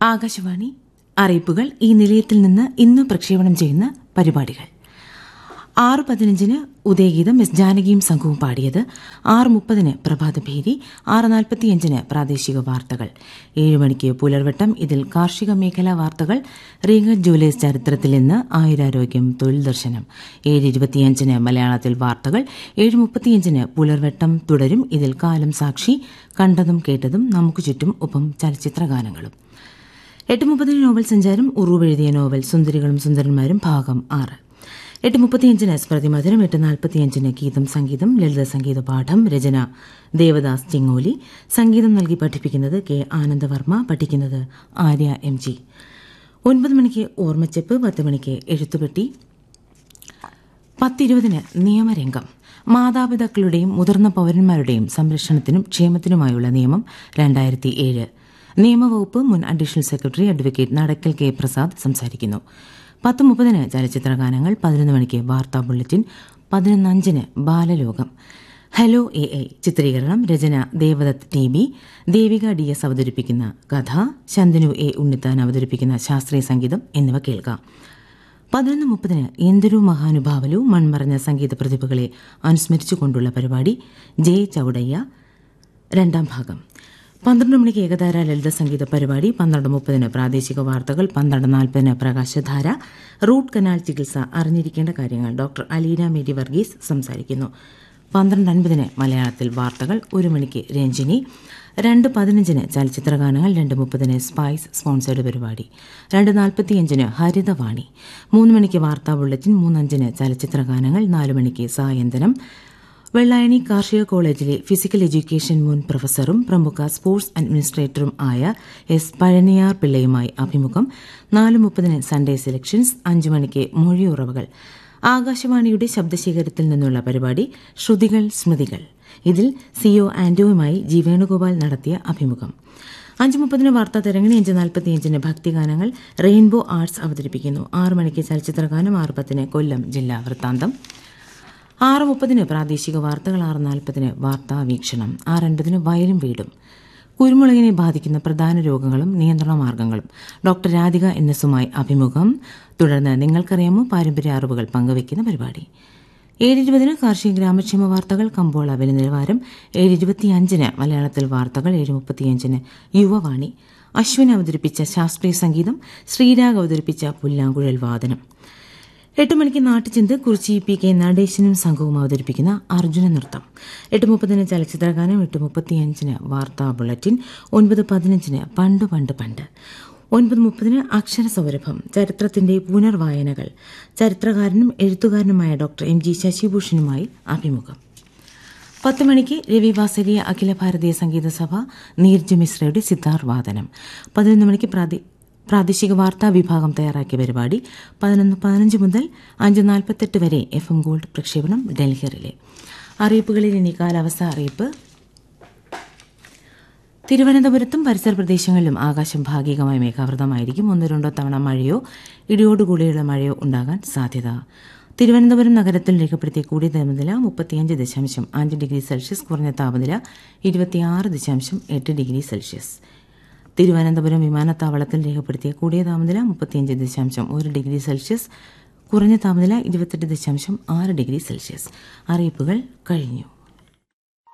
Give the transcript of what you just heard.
ആകാശവാണി അറിയിപ്പുകൾ ഈ നിലയത്തിൽ നിന്ന് ഇന്ന് പ്രക്ഷേപണം ചെയ്യുന്ന പരിപാടികൾ ആറ് പതിനഞ്ചിന് ഉദയഗീതം എസ് ജാനകിയും സംഘവും പാടിയത് ആറ് മുപ്പതിന് പ്രഭാതഭേരി ആറ് നാൽപ്പത്തിയഞ്ചിന് പ്രാദേശിക വാർത്തകൾ ഏഴ് മണിക്ക് പുലർവട്ടം ഇതിൽ കാർഷിക മേഖലാ വാർത്തകൾ റീഗൽ ജൂലേഴ്സ് ചരിത്രത്തിൽ നിന്ന് ആയുരാരോഗ്യം തൊഴിൽ ദർശനം ഏഴ് ഇരുപത്തിയഞ്ചിന് മലയാളത്തിൽ വാർത്തകൾ ഏഴ് മുപ്പത്തിയഞ്ചിന് പുലർവട്ടം തുടരും ഇതിൽ കാലം സാക്ഷി കണ്ടതും കേട്ടതും നമുക്ക് ചുറ്റും ഒപ്പം ചലച്ചിത്രഗാനങ്ങളും എട്ട് മുപ്പതിന് നോവൽ സഞ്ചാരം ഉറൂവ് എഴുതിയ നോവൽ സുന്ദരികളും സുന്ദരന്മാരും ഭാഗം ആറ് എട്ട് മുപ്പത്തിയഞ്ചിന് സ്മൃതി മധുരം എട്ട് നാൽപ്പത്തിയഞ്ചിന് ഗീതം സംഗീതം ലളിത സംഗീത പാഠം രചന ദേവദാസ് ചെങ്ങോലി സംഗീതം നൽകി പഠിപ്പിക്കുന്നത് കെ ആനന്ദവർമ്മ പഠിക്കുന്നത് ആര്യ എം ജി ഒൻപത് മണിക്ക് ഓർമ്മച്ചെപ്പ് പത്ത് മണിക്ക് എഴുത്തുപെട്ടി പത്തിരുപതിന് നിയമരംഗം മാതാപിതാക്കളുടെയും മുതിർന്ന പൌരന്മാരുടെയും സംരക്ഷണത്തിനും ക്ഷേമത്തിനുമായുള്ള നിയമം രണ്ടായിരത്തി ഏഴ് നിയമവകുപ്പ് മുൻ additional secretary advocate Nadakkal K Prasad സംസാരിക്കുന്നു പത്ത് മുപ്പതിന് ചലച്ചിത്ര ഗാനങ്ങൾ പതിനൊന്ന് മണിക്ക് വാർത്താ ബുള്ളറ്റിൻ പതിനൊന്നഞ്ചിന് ബാലലോകം ഹലോ എ ഐ ചിത്രീകരണം രചന Devadath T B Devika D S അവതരിപ്പിക്കുന്ന കഥ ശന്തനു എ ഉണ്ണിത്താൻ അവതരിപ്പിക്കുന്ന ശാസ്ത്രീയ സംഗീതം എന്നിവ കേൾക്കാം പതിനൊന്ന് മുപ്പതിന് എന്തൊരു മഹാനുഭാവലു മൺമറഞ്ഞ സംഗീത പ്രതിഭകളെ അനുസ്മരിച്ചുകൊണ്ടുള്ള പരിപാടി ജെ ചൌഡയ്യ രണ്ടാം ഭാഗം പന്ത്രണ്ട് മണിക്ക് ഏകതാര ലളിത സംഗീത പരിപാടി പന്ത്രണ്ട് മുപ്പതിന് പ്രാദേശിക വാർത്തകൾ പന്ത്രണ്ട് നാൽപ്പതിന് പ്രകാശധാര റൂട്ട് കനാൽ ചികിത്സ അറിഞ്ഞിരിക്കേണ്ട കാര്യങ്ങൾ ഡോക്ടർ അലീന മേരി വർഗീസ് സംസാരിക്കുന്നു പന്ത്രണ്ട് അൻപതിന് മലയാളത്തിൽ വാർത്തകൾ ഒരു മണിക്ക് രഞ്ജിനി രണ്ട് പതിനഞ്ചിന് ചലച്ചിത്രഗാനങ്ങൾ രണ്ട് മുപ്പതിന് സ്പൈസ് സ്പോൺസേഡ് പരിപാടി രണ്ട് നാൽപ്പത്തിയഞ്ചിന് ഹരിതവാണി മൂന്ന് മണിക്ക് വാർത്താ ബുള്ളറ്റിൻ മൂന്നഞ്ചിന് ചലച്ചിത്രഗാനങ്ങൾ നാല് മണിക്ക് സായന്തനം വെള്ളായണി കാർഷിക കോളേജിലെ ഫിസിക്കൽ എഡ്യൂക്കേഷൻ മുൻ പ്രൊഫസറും പ്രമുഖ സ്പോർട്സ് അഡ്മിനിസ്ട്രേറ്ററും ആയ എസ് പഴനിയാർ പിള്ളയുമായി അഭിമുഖം നാല് മുപ്പതിന് സൺഡേ സെലക്ഷൻസ് അഞ്ചു മണിക്ക് മൊഴിയുറവുകൾ ആകാശവാണിയുടെ ശബ്ദശേഖരത്തിൽ നിന്നുള്ള പരിപാടി ശ്രുതികൾ സ്മൃതികൾ ഇതിൽ സിഒ ആന്റോയുമായി ജി വേണുഗോപാൽ നടത്തിയ അഭിമുഖം അഞ്ച് മുപ്പതിന് വാർത്താ തരങ്ങണി അഞ്ച് നാൽപ്പത്തിയഞ്ചിന് ഭക്തിഗാനങ്ങൾ റെയിൻബോ ആർട്സ് അവതരിപ്പിക്കുന്നു ആറ് മണിക്ക് ചലച്ചിത്രഗാനം ആറ് പത്തിന് കൊല്ലം ജില്ലാ വൃത്താന്തം ആറ് മുപ്പതിന് പ്രാദേശിക വാർത്തകൾ ആറ് നാൽപ്പതിന് വാർത്താ വീക്ഷണം ആറ് അൻപതിന് വയലും വീടും കുരുമുളകിനെ ബാധിക്കുന്ന പ്രധാന രോഗങ്ങളും നിയന്ത്രണ മാർഗങ്ങളും ഡോക്ടർ രാധിക എൻ എസുമായി അഭിമുഖം തുടർന്ന് നിങ്ങൾക്കറിയാമോ പാരമ്പര്യ അറിവുകൾ പങ്കുവയ്ക്കുന്ന പരിപാടി ഏഴ് ഇരുപതിന് കാർഷിക ഗ്രാമക്ഷേമ വാർത്തകൾ കമ്പോള വില നിലവാരം ഏഴ് ഇരുപത്തിയഞ്ചിന് മലയാളത്തിൽ വാർത്തകൾ ഏഴ് മുപ്പത്തിയഞ്ചിന് യുവവാണി അശ്വിൻ അവതരിപ്പിച്ച ശാസ്ത്രീയ സംഗീതം ശ്രീരാഗ് അവതരിപ്പിച്ച പുല്ലാങ്കുഴൽ വാദനം എട്ട് മണിക്ക് നാട്ടുചിന്ത് കുറിച്ചി പി കെ നടേശനും സംഘവും അവതരിപ്പിക്കുന്ന അർജുന നൃത്തം എട്ട് മുപ്പതിന് ചലച്ചിത്രഗാനം എട്ട് മുപ്പത്തിയഞ്ചിന് വാർത്താ ബുള്ളറ്റിൻ ഒൻപത് പതിനഞ്ചിന് പണ്ട് പണ്ട് പണ്ട് ഒൻപത് മുപ്പതിന് അക്ഷരസൗരഭം ചരിത്രത്തിന്റെ പുനർവായനകൾ ചരിത്രകാരനും എഴുത്തുകാരനുമായ ഡോക്ടർ എം ജി ശശിഭൂഷണുമായി അഭിമുഖം പത്ത് മണിക്ക് രവി വാസരിയ അഖില ഭാരതീയ സംഗീത സഭ നീർജ് മിശ്രയുടെ സിത്താർ വാദനം പതിനൊന്ന് മണിക്ക് പ്രാദേശിക വാർത്താ വിഭാഗം തയ്യാറാക്കിയ പരിപാടി പതിനൊന്ന് പതിനഞ്ച് മുതൽ അഞ്ച് നാൽപ്പത്തെട്ട് വരെ എഫ് എം ഗോൾഡ് പ്രക്ഷേപണം ഡൽഹിയിലെ അറിയിപ്പുകളിൽ ഇനി കാലാവസ്ഥ അറിയിപ്പ് തിരുവനന്തപുരത്തും പരിസര പ്രദേശങ്ങളിലും ആകാശം ഭാഗികമായി മേഘാവൃതമായിരിക്കും ഒന്ന് രണ്ടോ തവണ മഴയോ ഇടിയോടുകൂടിയുള്ള മഴയോ ഉണ്ടാകാൻ സാധ്യത തിരുവനന്തപുരം നഗരത്തിൽ രേഖപ്പെടുത്തിയ കൂടിയ താപനില മുപ്പത്തിയഞ്ച് ദശാംശം അഞ്ച് ഡിഗ്രി സെൽഷ്യസ് കുറഞ്ഞ താപനില ഇരുപത്തിയാറ് ദശാംശം എട്ട് ഡിഗ്രി സെൽഷ്യസ് തിരുവനന്തപുരം വിമാനത്താവളത്തിൽ രേഖപ്പെടുത്തിയ കൂടിയ താപനില മുപ്പത്തിയഞ്ച് ദശാംശം ഒരു ഡിഗ്രി സെൽഷ്യസ് കുറഞ്ഞ താപനില ഇരുപത്തെട്ട് ദശാംശം ആറ് ഡിഗ്രി സെൽഷ്യസ് അറിയിപ്പുകൾ കഴിഞ്ഞു